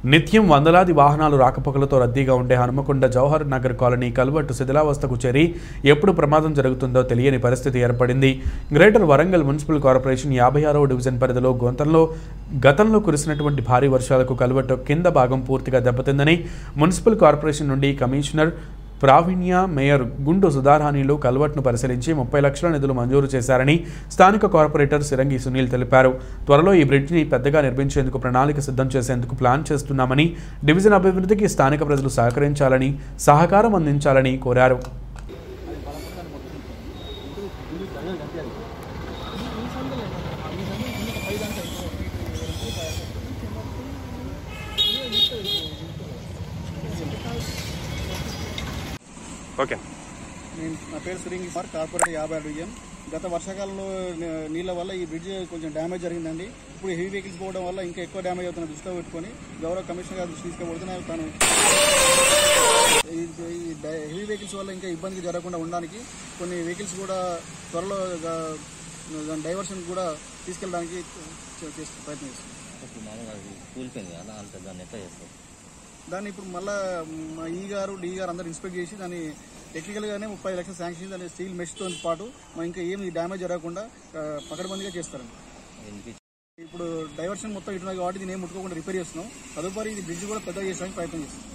నిత్యం వందలాది వాహనాలు రాకపోకలతో రద్దీగా ఉండే హనుమకొండ జవహర్ నగర్ కాలనీ కల్వర్టు శిథిలావస్థకు చేరి ఎప్పుడు ప్రమాదం జరుగుతుందో తెలియని పరిస్థితి ఏర్పడింది గ్రేటర్ వరంగల్ మున్సిపల్ కార్పొరేషన్ యాభై ఆరవ డివిజన్ పరిధిలో గొంతంలో గతంలో కురిసినటువంటి భారీ వర్షాలకు కల్వర్టు కింద భాగం పూర్తిగా దెబ్బతిందని మున్సిపల్ కార్పొరేషన్ నుండి కమిషనర్ ప్రావీణ్య మేయర్ గుండు సుధారాణిలు కల్వర్ట్ను పరిశీలించి ముప్పై లక్షల నిధులు మంజూరు చేశారని స్థానిక కార్పొరేటర్ సిరంగి సునీల్ తెలిపారు త్వరలో ఈ బ్రిడ్జిని పెద్దగా నిర్మించేందుకు ప్రణాళిక సిద్ధం చేసేందుకు ప్లాన్ చేస్తున్నామని డివిజన్ అభివృద్ధికి స్థానిక ప్రజలు సహకరించాలని సహకారం అందించాలని కోరారు ఓకే నేను నా పేరు సురింగి సార్ కార్పొరేట్ యాభై డివిజన్ గత వర్షాకాలంలో ని- నీళ్ళ వల్ల ఈ బ్రిడ్జ్ కొంచెం డ్యామేజ్ జరిగిందండి ఇప్పుడు హెవీ వెహికల్స్ పోవడం వల్ల ఇంకా ఎక్కువ డ్యామేజ్ అవుతున్న దృష్టిలో పెట్టుకొని గౌరవ కమిషనర్ గారు దృష్టి తీసుకుపోతే తను ఈ- ఈ డ- హెవీ వెహికల్స్ వల్ల ఇంకా ఇబ్బంది జరగకుండా ఉండడానికి కొన్ని వెహికల్స్ కూడా త్వరలో గా- దాని డైవర్షన్ కూడా తీసుకెళ్ళడానికి చే- చేస్తూ ప్రయత్నం చేస్తాం ఇప్పుడు మామూలుగా అది కూలిపోయింది కదా అంత దాన్ని ఎట్లా చేస్తాం దాన్ని ఇప్పుడు మళ్ళా మా ఈ గారు డి గారు అందరు ఇన్స్పెక్ట్ చేసి దాన్ని టెక్నికల్ గానే ముప్పై లక్షల శాంక్షన్ దాని స్టీల్ మెష్ తో పాటు మా ఇంకా ఏమి డ్యామేజ్ జరగకుండా ఆ, పకడ్బందీగా చేస్తారండి వినిపించి ఇప్పుడు డైవర్షన్ మొత్తం ఇటున్నాయి కాబట్టి దీన్ని ఏం ముట్టుకోకుండా రిపేర్ చేస్తున్నాం తదుపరి ఇది బ్రిడ్జ్ కూడా పెద్దగా చేసడానికి ప్రయత్నం చేస్తాం